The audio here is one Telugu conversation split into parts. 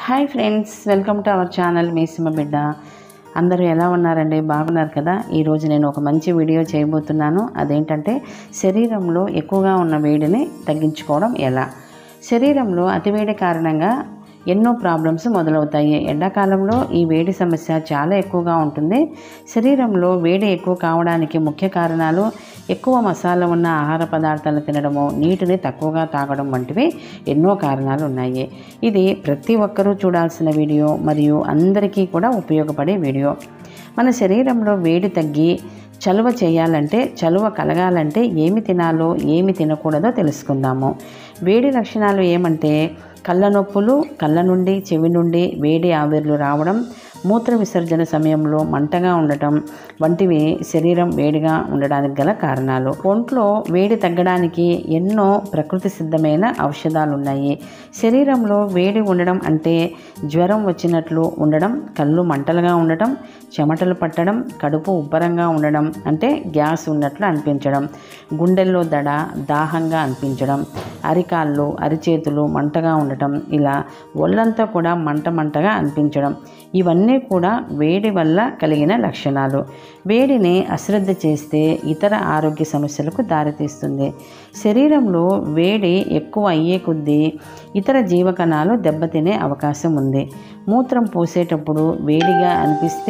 hi friends welcome to our channel మీసిమ బిడ్డ అందరూ ఎలా ఉన్నారండి బాగున్నారు కదా ఈరోజు నేను ఒక మంచి వీడియో చేయబోతున్నాను అదేంటంటే శరీరంలో ఎక్కువగా ఉన్న వేడిని తగ్గించుకోవడం ఎలా శరీరంలో అతివేడి కారణంగా ఎన్నో ప్రాబ్లమ్స్ మొదలవుతాయి ఎండాకాలంలో ఈ వేడి సమస్య చాలా ఎక్కువగా ఉంటుంది శరీరంలో వేడి ఎక్కువ కావడానికి ముఖ్య కారణాలు ఎక్కువ మసాలా ఉన్న ఆహార పదార్థాలు తినడము నీటిని తక్కువగా తాగడం వంటివి ఎన్నో కారణాలు ఉన్నాయి ఇది ప్రతి ఒక్కరూ చూడాల్సిన వీడియో మరియు అందరికీ కూడా ఉపయోగపడే వీడియో మన శరీరంలో వేడి తగ్గి చలువ చేయాలంటే చలువ కలగాలంటే ఏమి తినాలో ఏమి తినకూడదో తెలుసుకుందాము వేడి లక్షణాలు ఏమంటే కళ్ళ నొప్పులు కళ్ళ నుండి చెవి నుండి వేడి ఆవిర్లు రావడం మూత్ర విసర్జన సమయంలో మంటగా ఉండటం వంటివి శరీరం వేడిగా ఉండడానికి గల కారణాలు ఒంట్లో వేడి తగ్గడానికి ఎన్నో ప్రకృతి సిద్ధమైన ఔషధాలు ఉన్నాయి శరీరంలో వేడి ఉండడం అంటే జ్వరం వచ్చినట్లు ఉండడం కళ్ళు మంటలుగా ఉండటం చెమటలు పట్టడం కడుపు ఉబ్బరంగా ఉండడం అంటే గ్యాస్ ఉన్నట్లు అనిపించడం గుండెల్లో దడ దాహంగా అనిపించడం అరికాళ్ళు అరిచేతులు మంటగా ఉండటం ఇలా ఒళ్ళంతా కూడా మంట మంటగా అనిపించడం ఇవన్నీ కూడా వేడి వల్ల కలిగిన లక్షణాలు వేడిని అశ్రద్ధ చేస్తే ఇతర ఆరోగ్య సమస్యలకు దారితీస్తుంది శరీరంలో వేడి ఎక్కువ అయ్యే కొద్దీ ఇతర జీవకణాలు దెబ్బతినే అవకాశం ఉంది మూత్రం పోసేటప్పుడు వేడిగా అనిపిస్తే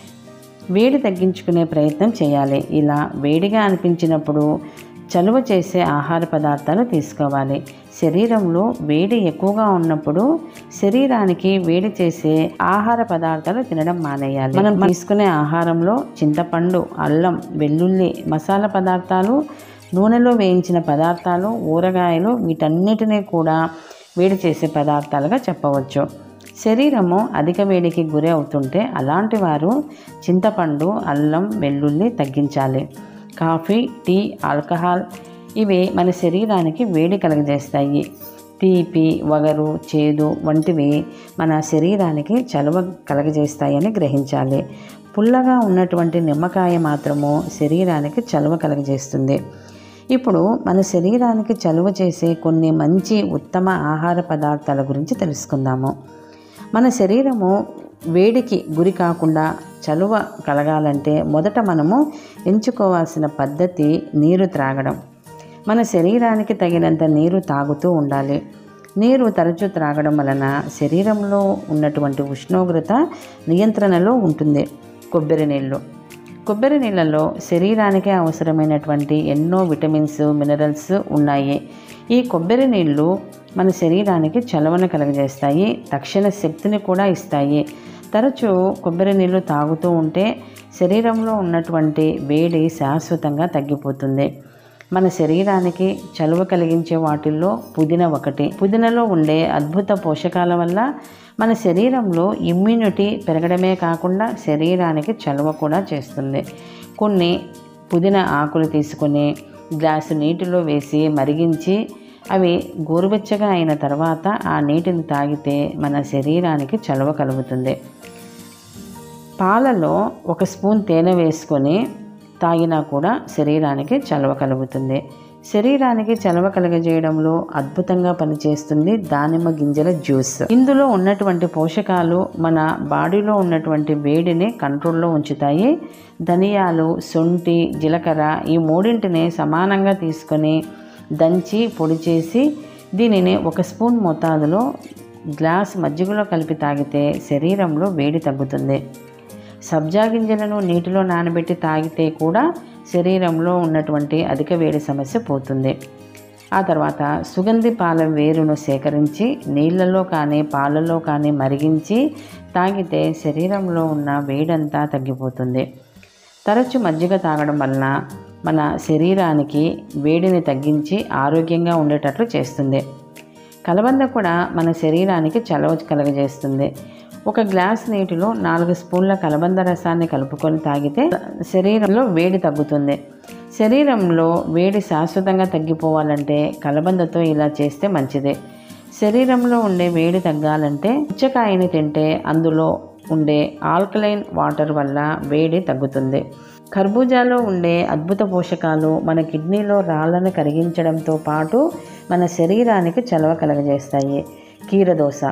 వేడి తగ్గించుకునే ప్రయత్నం చేయాలి ఇలా వేడిగా అనిపించినప్పుడు చలువ చేసే ఆహార పదార్థాలు తీసుకోవాలి శరీరంలో వేడి ఎక్కువగా ఉన్నప్పుడు శరీరానికి వేడి చేసే ఆహార పదార్థాలు తినడం మానేయాలి మనం తీసుకునే ఆహారంలో చింతపండు అల్లం వెల్లుల్లి మసాలా పదార్థాలు నూనెలో వేయించిన పదార్థాలు ఊరగాయలు వీటన్నిటినీ కూడా వేడి చేసే పదార్థాలుగా చెప్పవచ్చు శరీరము అధిక వేడికి గురి అవుతుంటే అలాంటి వారు చింతపండు అల్లం వెల్లుల్లి తగ్గించాలి కాఫీ టీ ఆల్కహాల్ ఇవి మన శరీరానికి వేడి కలుగజేస్తాయి తీపి వగరు చేదు వంటివి మన శరీరానికి చలువ కలగజేస్తాయని గ్రహించాలి పుల్లగా ఉన్నటువంటి నిమ్మకాయ మాత్రము శరీరానికి చలువ కలగజేస్తుంది ఇప్పుడు మన శరీరానికి చలువ చేసే కొన్ని మంచి ఉత్తమ ఆహార పదార్థాల గురించి తెలుసుకుందాము మన శరీరము వేడికి గురి కాకుండా చలువ కలగాలంటే మొదట మనము ఎంచుకోవాల్సిన పద్ధతి నీరు త్రాగడం మన శరీరానికి తగినంత నీరు తాగుతూ ఉండాలి నీరు తరచూ త్రాగడం వలన శరీరంలో ఉన్నటువంటి ఉష్ణోగ్రత నియంత్రణలో ఉంటుంది కొబ్బరి నీళ్ళు కొబ్బరి నీళ్ళలో శరీరానికి అవసరమైనటువంటి ఎన్నో విటమిన్స్ మినరల్స్ ఉన్నాయి ఈ కొబ్బరి నీళ్ళు మన శరీరానికి చలవను కలుగజేస్తాయి తక్షణ శక్తిని కూడా ఇస్తాయి తరచూ కొబ్బరి నీళ్ళు తాగుతూ ఉంటే శరీరంలో ఉన్నటువంటి వేడి శాశ్వతంగా తగ్గిపోతుంది మన శరీరానికి చలువ కలిగించే వాటిల్లో పుదీన ఒకటి పుదీనలో ఉండే అద్భుత పోషకాల వల్ల మన శరీరంలో ఇమ్యూనిటీ పెరగడమే కాకుండా శరీరానికి చలువ కూడా చేస్తుంది కొన్ని పుదీన ఆకులు తీసుకొని గ్లాసు నీటిలో వేసి మరిగించి అవి గోరువెచ్చగా అయిన తర్వాత ఆ నీటిని తాగితే మన శరీరానికి చలువ కలుగుతుంది పాలలో ఒక స్పూన్ తేనె వేసుకొని తాగినా కూడా శరీరానికి చలవ కలుగుతుంది శరీరానికి చలవ కలగజేయడంలో అద్భుతంగా పనిచేస్తుంది దానిమ్మ గింజల జ్యూస్ ఇందులో ఉన్నటువంటి పోషకాలు మన బాడీలో ఉన్నటువంటి వేడిని కంట్రోల్లో ఉంచుతాయి ధనియాలు శొంఠి జీలకర్ర ఈ మూడింటిని సమానంగా తీసుకొని దంచి పొడి చేసి దీనిని ఒక స్పూన్ మోతాదులో గ్లాస్ మజ్జిగలో కలిపి తాగితే శరీరంలో వేడి తగ్గుతుంది సబ్జా గింజలను నీటిలో నానబెట్టి తాగితే కూడా శరీరంలో ఉన్నటువంటి అధిక వేడి సమస్య పోతుంది ఆ తర్వాత సుగంధి పాల వేరును సేకరించి నీళ్ళలో కానీ పాలలో కానీ మరిగించి తాగితే శరీరంలో ఉన్న వేడంతా తగ్గిపోతుంది తరచు మజ్జిగ తాగడం వలన మన శరీరానికి వేడిని తగ్గించి ఆరోగ్యంగా ఉండేటట్లు చేస్తుంది కలబంద కూడా మన శరీరానికి చలవ కలగజేస్తుంది ఒక గ్లాస్ నీటిలో నాలుగు స్పూన్ల కలబంద రసాన్ని కలుపుకొని తాగితే శరీరంలో వేడి తగ్గుతుంది శరీరంలో వేడి శాశ్వతంగా తగ్గిపోవాలంటే కలబందతో ఇలా చేస్తే మంచిదే శరీరంలో ఉండే వేడి తగ్గాలంటే పుచ్చకాయని తింటే అందులో ఉండే ఆల్కలైన్ వాటర్ వల్ల వేడి తగ్గుతుంది కర్బూజాలో ఉండే అద్భుత పోషకాలు మన కిడ్నీలో రాళ్లను కరిగించడంతో పాటు మన శరీరానికి చలవ కలగజేస్తాయి కీరదోస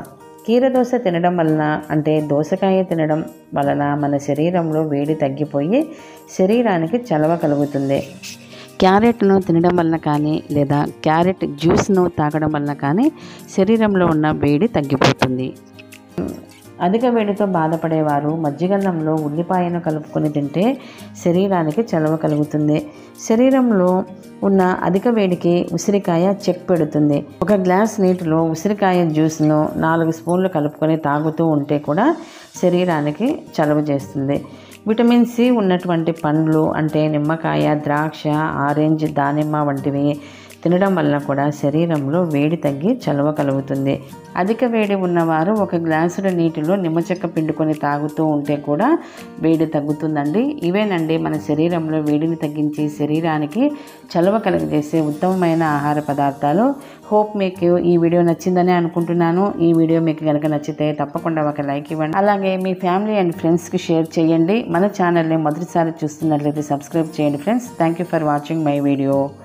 కీరదోస తినడం వలన అంటే దోసకాయ తినడం వలన మన శరీరంలో వేడి తగ్గిపోయి శరీరానికి చలవ కలుగుతుంది క్యారెట్ను తినడం వలన కానీ లేదా క్యారెట్ జ్యూస్ను తాగడం వలన కానీ శరీరంలో ఉన్న వేడి తగ్గిపోతుంది అధిక వేడితో బాధపడేవారు మజ్జిగన్నంలో ఉల్లిపాయను కలుపుకొని తింటే శరీరానికి చలవ కలుగుతుంది శరీరంలో ఉన్న అధిక వేడికి ఉసిరికాయ చెక్ పెడుతుంది ఒక గ్లాస్ నీటిలో ఉసిరికాయ జ్యూస్ను నాలుగు స్పూన్లు కలుపుకొని తాగుతూ ఉంటే కూడా శరీరానికి చలవ చేస్తుంది విటమిన్ సి ఉన్నటువంటి పండ్లు అంటే నిమ్మకాయ ద్రాక్ష ఆరెంజ్ దానిమ్మ వంటివి తినడం వలన కూడా శరీరంలో వేడి తగ్గి చలవ కలుగుతుంది అధిక వేడి ఉన్నవారు ఒక గ్లాసుల నీటిలో నిమ్మచెక్క పిండుకొని తాగుతూ ఉంటే కూడా వేడి తగ్గుతుందండి ఇవేనండి మన శరీరంలో వేడిని తగ్గించి శరీరానికి చలవ కలుగజేసే ఉత్తమమైన ఆహార పదార్థాలు హోప్ మీకు ఈ వీడియో నచ్చిందని అనుకుంటున్నాను ఈ వీడియో మీకు కనుక నచ్చితే తప్పకుండా ఒక లైక్ ఇవ్వండి అలాగే మీ ఫ్యామిలీ అండ్ ఫ్రెండ్స్కి షేర్ చేయండి మన ఛానల్ని మొదటిసారి చూస్తున్నట్లయితే సబ్స్క్రైబ్ చేయండి friends thank you for watching my video